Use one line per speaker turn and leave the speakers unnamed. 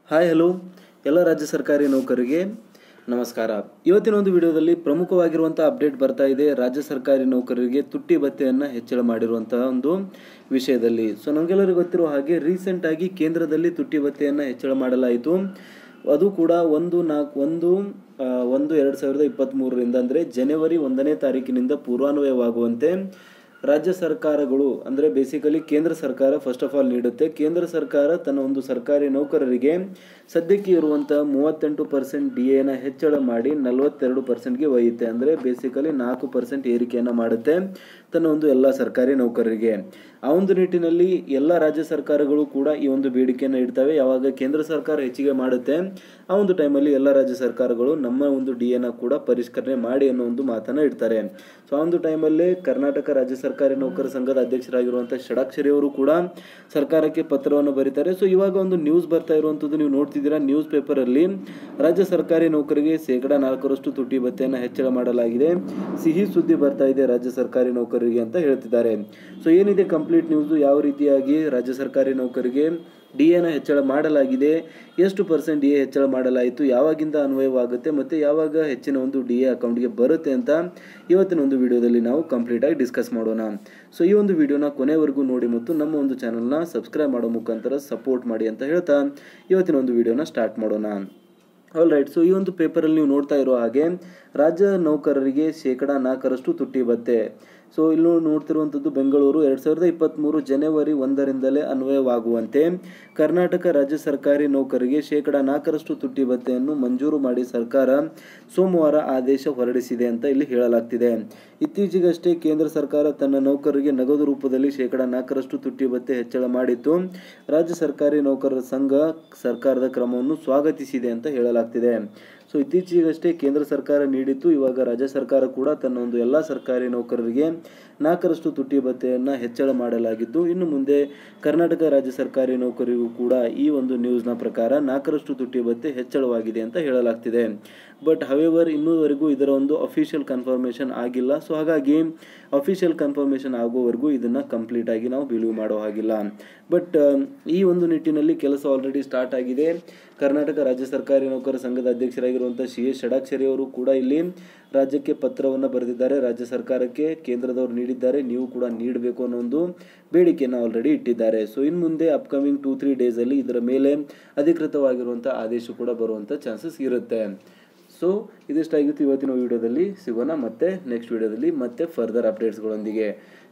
hi hello ಎಲ್ಲ ರಾಜ್ಯ ಸರ್ಕಾರಿ ನೌಕರರಿಗೆ ನಮಸ್ಕಾರ ಇವತ್ತಿನ ಒಂದು ವಿಡಿಯೋದಲ್ಲಿ ಪ್ರಮುಖವಾಗಿರುವಂಥ ಅಪ್ಡೇಟ್ ಬರ್ತಾ ಇದೆ ರಾಜ್ಯ ಸರ್ಕಾರಿ ನೌಕರರಿಗೆ ತುಟ್ಟಿ ಭತ್ಯೆಯನ್ನು ಹೆಚ್ಚಳ ಮಾಡಿರುವಂತಹ ಒಂದು ವಿಷಯದಲ್ಲಿ ಸೊ ನಮಗೆಲ್ಲರಿಗೂ ಗೊತ್ತಿರುವ ಹಾಗೆ ರೀಸೆಂಟಾಗಿ ಕೇಂದ್ರದಲ್ಲಿ ತುಟ್ಟಿ ಭತ್ಯೆಯನ್ನು ಹೆಚ್ಚಳ ಮಾಡಲಾಯಿತು ಅದು ಕೂಡ ಒಂದು ನಾಲ್ಕು ಒಂದು ಆ, ಒಂದು ಎರಡು ಸಾವಿರದ ಇಪ್ಪತ್ತ್ಮೂರರಿಂದ ಅಂದರೆ ಜನವರಿ ಒಂದನೇ ತಾರೀಕಿನಿಂದ ಪೂರ್ವಾನ್ವಯವಾಗುವಂತೆ ರಾಜ್ಯ ಸರ್ಕಾರಗಳು ಅಂದರೆ ಬೇಸಿಕಲಿ ಕೇಂದ್ರ ಸರ್ಕಾರ ಫಸ್ಟ್ ಆಫ್ ಆಲ್ ನೀಡುತ್ತೆ ಕೇಂದ್ರ ಸರ್ಕಾರ ತನ್ನ ಒಂದು ಸರ್ಕಾರಿ ನೌಕರರಿಗೆ ಸದ್ಯಕ್ಕೆ ಇರುವಂಥ ಮೂವತ್ತೆಂಟು ಪರ್ಸೆಂಟ್ ಡಿ ಎನ ಹೆಚ್ಚಳ ಮಾಡಿ ನಲವತ್ತೆರಡು ಪರ್ಸೆಂಟ್ಗೆ ಒಯ್ಯುತ್ತೆ ಅಂದರೆ ಬೇಸಿಕಲಿ ನಾಲ್ಕು ಪರ್ಸೆಂಟ್ ಏರಿಕೆಯನ್ನು ಮಾಡುತ್ತೆ ತನ್ನ ಒಂದು ಎಲ್ಲ ಸರ್ಕಾರಿ ನೌಕರರಿಗೆ ಆ ಒಂದು ನಿಟ್ಟಿನಲ್ಲಿ ಎಲ್ಲ ರಾಜ್ಯ ಸರ್ಕಾರಗಳು ಕೂಡ ಈ ಒಂದು ಬೇಡಿಕೆಯನ್ನು ಇಡ್ತವೆ ಯಾವಾಗ ಕೇಂದ್ರ ಸರ್ಕಾರ ಹೆಚ್ಚಿಗೆ ಮಾಡುತ್ತೆ ಆ ಒಂದು ಟೈಮಲ್ಲಿ ಎಲ್ಲ ರಾಜ್ಯ ಸರ್ಕಾರಗಳು ನಮ್ಮ ಒಂದು ಡಿ ಎನ ಕೂಡ ಪರಿಷ್ಕರಣೆ ಮಾಡಿ ಅನ್ನೋ ಒಂದು ಮಾತನ್ನು ಇಡ್ತಾರೆ ಸೊ ಆ ಒಂದು ಟೈಮಲ್ಲಿ ಕರ್ನಾಟಕ ರಾಜ್ಯ ಸರ್ಕಾರಿ ನೌಕರ ಸಂಘದ ಅಧ್ಯಕ್ಷರಾಗಿರುವಂಥ ಷಡಾಕ್ಷರಿ ಅವರು ಕೂಡ ಸರ್ಕಾರಕ್ಕೆ ಪತ್ರವನ್ನು ಬರೀತಾರೆ ಸೊ ಇವಾಗ ಒಂದು ನ್ಯೂಸ್ ಬರ್ತಾ ಇರುವಂಥದ್ದು ನೀವು ನೋಡ್ತಿದ್ದೀರಾ ನ್ಯೂಸ್ ಪೇಪರಲ್ಲಿ ರಾಜ್ಯ ಸರ್ಕಾರಿ ನೌಕರಿಗೆ ಶೇಕಡ ನಾಲ್ಕರಷ್ಟು ತುಟಿ ಭತ್ಯೆಯನ್ನು ಹೆಚ್ಚಳ ಮಾಡಲಾಗಿದೆ ಸಿಹಿ ಸುದ್ದಿ ಬರ್ತಾ ಇದೆ ರಾಜ್ಯ ಸರ್ಕಾರಿ ನೌಕರರಿಗೆ ಅಂತ ಹೇಳ್ತಿದ್ದಾರೆ ಸೊ ಏನಿದೆ ಕಂಪ್ಲೀಟ್ ನ್ಯೂಸ್ ಯಾವ ರೀತಿಯಾಗಿ ರಾಜ್ಯ ಸರ್ಕಾರಿ ನೌಕರಿಗೆ ಡಿ ಎನ ಹೆಚ್ಚಳ ಮಾಡಲಾಗಿದೆ ಎಷ್ಟು ಪರ್ಸೆಂಟ್ ಡಿ ಎ ಹೆಚ್ಚಳ ಮಾಡಲಾಯಿತು ಯಾವಾಗಿಂದ ಅನ್ವಯವಾಗುತ್ತೆ ಮತ್ತು ಯಾವಾಗ ಹೆಚ್ಚಿನ ಒಂದು ಡಿ ಎ ಅಕೌಂಟ್ಗೆ ಬರುತ್ತೆ ಅಂತ ಇವತ್ತಿನ ಒಂದು ವಿಡಿಯೋದಲ್ಲಿ ನಾವು ಕಂಪ್ಲೀಟಾಗಿ ಡಿಸ್ಕಸ್ ಮಾಡೋಣ ಸೊ ಈ ಒಂದು ವಿಡಿಯೋನ ಕೊನೆವರೆಗೂ ನೋಡಿ ಮತ್ತು ನಮ್ಮ ಒಂದು ಚಾನಲ್ನ ಸಬ್ಸ್ಕ್ರೈಬ್ ಮಾಡೋ ಮುಖಾಂತರ ಸಪೋರ್ಟ್ ಮಾಡಿ ಅಂತ ಹೇಳ್ತಾ ಇವತ್ತಿನ ಒಂದು ವಿಡಿಯೋನ ಸ್ಟಾರ್ಟ್ ಮಾಡೋಣ ಆಲ್ ರೈಟ್ ಸೊ ಈ ಒಂದು ಪೇಪರಲ್ಲಿ ನೀವು ನೋಡ್ತಾ ಇರೋ ಹಾಗೆ ರಾಜ್ಯ ನೌಕರರಿಗೆ ಶೇಕಡ ನಾಲ್ಕರಷ್ಟು ತುಟ್ಟಿ ಭತ್ಯೆ ಸೊ ಇಲ್ಲಿ ನೋಡ್ತಿರುವಂಥದ್ದು ಬೆಂಗಳೂರು ಎರಡು ಸಾವಿರದ ಇಪ್ಪತ್ತ್ಮೂರು ಜನವರಿ ಒಂದರಿಂದಲೇ ಅನ್ವಯವಾಗುವಂತೆ ಕರ್ನಾಟಕ ರಾಜ್ಯ ಸರ್ಕಾರಿ ನೌಕರಿಗೆ ಶೇಕಡ ನಾಲ್ಕರಷ್ಟು ತುಟ್ಟಿ ಭತ್ಯೆಯನ್ನು ಮಂಜೂರು ಮಾಡಿ ಸರ್ಕಾರ ಸೋಮವಾರ ಆದೇಶ ಹೊರಡಿಸಿದೆ ಅಂತ ಇಲ್ಲಿ ಹೇಳಲಾಗ್ತಿದೆ ಇತ್ತೀಚೆಗಷ್ಟೇ ಕೇಂದ್ರ ಸರ್ಕಾರ ತನ್ನ ನೌಕರರಿಗೆ ನಗದು ರೂಪದಲ್ಲಿ ಶೇಕಡ ನಾಲ್ಕರಷ್ಟು ತುಟ್ಟಿ ಭತ್ಯೆ ಹೆಚ್ಚಳ ಮಾಡಿತ್ತು ರಾಜ್ಯ ಸರ್ಕಾರಿ ನೌಕರರ ಸಂಘ ಸರ್ಕಾರದ ಕ್ರಮವನ್ನು ಸ್ವಾಗತಿಸಿದೆ ಅಂತ ಹೇಳಲಾಗ್ತಿದೆ ಸೊ ಇತ್ತೀಚೆಗಷ್ಟೇ ಕೇಂದ್ರ ಸರ್ಕಾರ ನೀಡಿತ್ತು ಇವಾಗ ರಾಜ್ಯ ಸರ್ಕಾರ ಕೂಡ ತನ್ನ ಒಂದು ಎಲ್ಲ ಸರ್ಕಾರಿ ನೌಕರರಿಗೆ ನಾಲ್ಕರಷ್ಟು ತುಟ್ಟಿ ಭತ್ಯೆಯನ್ನು ಹೆಚ್ಚಳ ಮಾಡಲಾಗಿದ್ದು ಇನ್ನು ಮುಂದೆ ಕರ್ನಾಟಕ ರಾಜ್ಯ ಸರ್ಕಾರಿ ನೌಕರಿಗೂ ಕೂಡ ಈ ಒಂದು ನ್ಯೂಸ್ನ ಪ್ರಕಾರ ನಾಲ್ಕರಷ್ಟು ತುಟ್ಟಿ ಭತ್ಯೆ ಹೆಚ್ಚಳವಾಗಿದೆ ಅಂತ ಹೇಳಲಾಗ್ತಿದೆ ಬಟ್ ಹವೆವರ್ ಇನ್ನೂವರೆಗೂ ಇದರ ಒಂದು ಅಫಿಷಿಯಲ್ ಕನ್ಫರ್ಮೇಷನ್ ಆಗಿಲ್ಲ ಸೊ ಹಾಗಾಗಿ ಅಫಿಷಿಯಲ್ ಕನ್ಫರ್ಮೇಷನ್ ಆಗೋವರೆಗೂ ಇದನ್ನು ಕಂಪ್ಲೀಟ್ ಆಗಿ ನಾವು ಬಿಲೀವ್ ಮಾಡೋ ಹಾಗಿಲ್ಲ ಬಟ್ ಈ ಒಂದು ನಿಟ್ಟಿನಲ್ಲಿ ಕೆಲಸ ಆಲ್ರೆಡಿ ಸ್ಟಾರ್ಟ್ ಆಗಿದೆ ಕರ್ನಾಟಕ ರಾಜ್ಯ ಸರ್ಕಾರಿ ನೌಕರ ಸಂಘದ ಅಧ್ಯಕ್ಷರಾಗಿರುವಂಥ ಸಿ ಎಸ್ ಷಡಾಕ್ಷರಿ ಅವರು ಕೂಡ ಇಲ್ಲಿ ರಾಜ್ಯಕ್ಕೆ ಪತ್ರವನ್ನು ಬರೆದಿದ್ದಾರೆ ರಾಜ್ಯ ಸರ್ಕಾರಕ್ಕೆ ಕೇಂದ್ರದವರು ನೀಡಿದ್ದಾರೆ ನೀವು ಕೂಡ ನೀಡಬೇಕು ಅನ್ನೋ ಒಂದು ಬೇಡಿಕೆಯನ್ನು ಆಲ್ರೆಡಿ ಇಟ್ಟಿದ್ದಾರೆ ಸೊ ಇನ್ನು ಮುಂದೆ ಅಪ್ಕಮಿಂಗ್ ಟೂ ತ್ರೀ ಡೇಸಲ್ಲಿ ಇದರ ಮೇಲೆ ಅಧಿಕೃತವಾಗಿರುವಂಥ ಆದೇಶ ಕೂಡ ಬರುವಂಥ ಚಾನ್ಸಸ್ ಇರುತ್ತೆ ಸೊ ಇದಿಷ್ಟಾಗಿತ್ತು ಇವತ್ತಿನ ವಿಡಿಯೋದಲ್ಲಿ ಸಿಗೋಣ ಮತ್ತೆ ನೆಕ್ಸ್ಟ್ ವಿಡಿಯೋದಲ್ಲಿ ಮತ್ತೆ ಫರ್ದರ್ ಅಪ್ಡೇಟ್ಸ್ಗಳೊಂದಿಗೆ